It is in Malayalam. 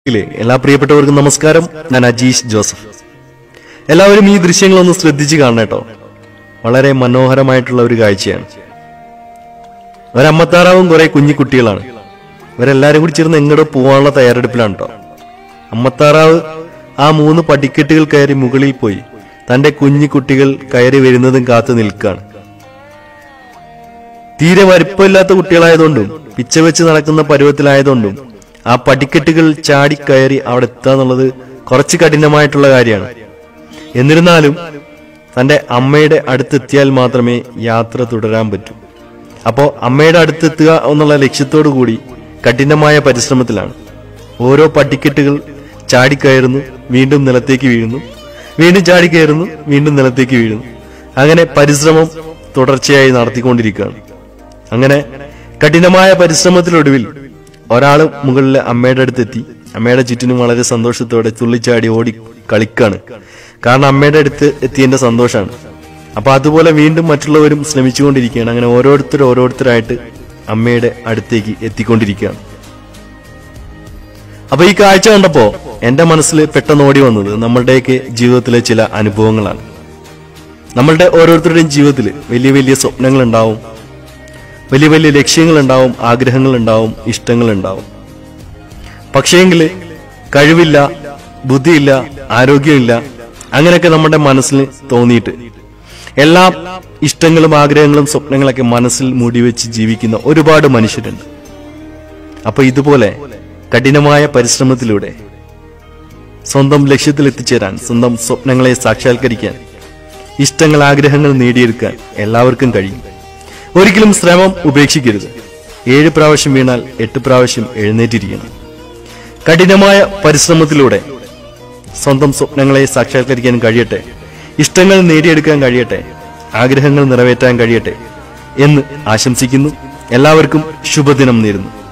ഇല്ലേ, എല്ലാ പ്രിയപ്പെട്ടവർക്കും നമസ്കാരം ഞാൻ അജീഷ് ജോസഫ് എല്ലാവരും ഈ ദൃശ്യങ്ങളൊന്ന് ശ്രദ്ധിച്ച് കാണണം കേട്ടോ വളരെ മനോഹരമായിട്ടുള്ള ഒരു കാഴ്ചയാണ് ഒരമ്മത്താറാവും കുറെ കുഞ്ഞിക്കുട്ടികളാണ് ഇവരെല്ലാരും കൂടി ചേർന്ന് എങ്ങോട്ട് പോകാനുള്ള തയ്യാറെടുപ്പിലാണ് കേട്ടോ അമ്മത്താറാവ് ആ മൂന്ന് പടിക്കെട്ടുകൾ കയറി മുകളിൽ പോയി തന്റെ കുഞ്ഞിക്കുട്ടികൾ കയറി വരുന്നതും കാത്തു നിൽക്കുകയാണ് തീരെ വലിപ്പമില്ലാത്ത കുട്ടികളായതുകൊണ്ടും പിച്ച വെച്ച് നടക്കുന്ന പരുവത്തിലായതുകൊണ്ടും ആ പടിക്കെട്ടുകൾ ചാടിക്കയറി അവിടെ എത്തുക എന്നുള്ളത് കുറച്ച് കഠിനമായിട്ടുള്ള കാര്യമാണ് എന്നിരുന്നാലും തന്റെ അമ്മയുടെ അടുത്തെത്തിയാൽ മാത്രമേ യാത്ര തുടരാൻ പറ്റൂ അപ്പോ അമ്മയുടെ അടുത്തെത്തുക എന്നുള്ള ലക്ഷ്യത്തോടു കൂടി കഠിനമായ പരിശ്രമത്തിലാണ് ഓരോ പടിക്കെട്ടുകൾ ചാടിക്കയറുന്നു വീണ്ടും നിലത്തേക്ക് വീഴുന്നു വീണ്ടും ചാടിക്കയറുന്നു വീണ്ടും നിലത്തേക്ക് വീഴുന്നു അങ്ങനെ പരിശ്രമം തുടർച്ചയായി നടത്തിക്കൊണ്ടിരിക്കുകയാണ് അങ്ങനെ കഠിനമായ പരിശ്രമത്തിലൊടുവിൽ ഒരാൾ മുകളിലെ അമ്മയുടെ അടുത്തെത്തി അമ്മയുടെ ചുറ്റിനും വളരെ സന്തോഷത്തോടെ തുള്ളിച്ചാടി ഓടി കളിക്കാണ് കാരണം അമ്മയുടെ അടുത്ത് എത്തിയതിന്റെ സന്തോഷമാണ് അപ്പൊ അതുപോലെ വീണ്ടും മറ്റുള്ളവരും ശ്രമിച്ചുകൊണ്ടിരിക്കുകയാണ് അങ്ങനെ ഓരോരുത്തർ ഓരോരുത്തരായിട്ട് അമ്മയുടെ അടുത്തേക്ക് എത്തിക്കൊണ്ടിരിക്കുകയാണ് അപ്പൊ ഈ കാഴ്ച കണ്ടപ്പോ എന്റെ മനസ്സിൽ പെട്ടെന്ന് ഓടി വന്നത് നമ്മളുടെയൊക്കെ ജീവിതത്തിലെ ചില അനുഭവങ്ങളാണ് നമ്മളുടെ ഓരോരുത്തരുടെയും ജീവിതത്തിൽ വലിയ വലിയ സ്വപ്നങ്ങൾ ഉണ്ടാവും വലിയ വലിയ ലക്ഷ്യങ്ങൾ ഉണ്ടാവും ആഗ്രഹങ്ങൾ ഉണ്ടാവും ഇഷ്ടങ്ങൾ ഉണ്ടാവും പക്ഷേങ്കിൽ കഴിവില്ല ബുദ്ധിയില്ല ആരോഗ്യമില്ല അങ്ങനെയൊക്കെ നമ്മുടെ മനസ്സിൽ തോന്നിയിട്ട് എല്ലാ ഇഷ്ടങ്ങളും ആഗ്രഹങ്ങളും സ്വപ്നങ്ങളൊക്കെ മനസ്സിൽ മൂടിവെച്ച് ജീവിക്കുന്ന ഒരുപാട് മനുഷ്യരുണ്ട് അപ്പൊ ഇതുപോലെ കഠിനമായ പരിശ്രമത്തിലൂടെ സ്വന്തം ലക്ഷ്യത്തിൽ എത്തിച്ചേരാൻ സ്വന്തം സ്വപ്നങ്ങളെ സാക്ഷാത്കരിക്കാൻ ഇഷ്ടങ്ങൾ ആഗ്രഹങ്ങൾ നേടിയെടുക്കാൻ എല്ലാവർക്കും കഴിയും ഒരിക്കലും ശ്രമം ഉപേക്ഷിക്കരുത് ഏഴ് പ്രാവശ്യം വീണാൽ എട്ട് പ്രാവശ്യം എഴുന്നേറ്റിരിക്കണം കഠിനമായ പരിശ്രമത്തിലൂടെ സ്വന്തം സ്വപ്നങ്ങളെ സാക്ഷാത്കരിക്കാൻ കഴിയട്ടെ ഇഷ്ടങ്ങൾ നേടിയെടുക്കാൻ കഴിയട്ടെ ആഗ്രഹങ്ങൾ നിറവേറ്റാൻ കഴിയട്ടെ എന്ന് ആശംസിക്കുന്നു എല്ലാവർക്കും ശുഭദിനം നേരുന്നു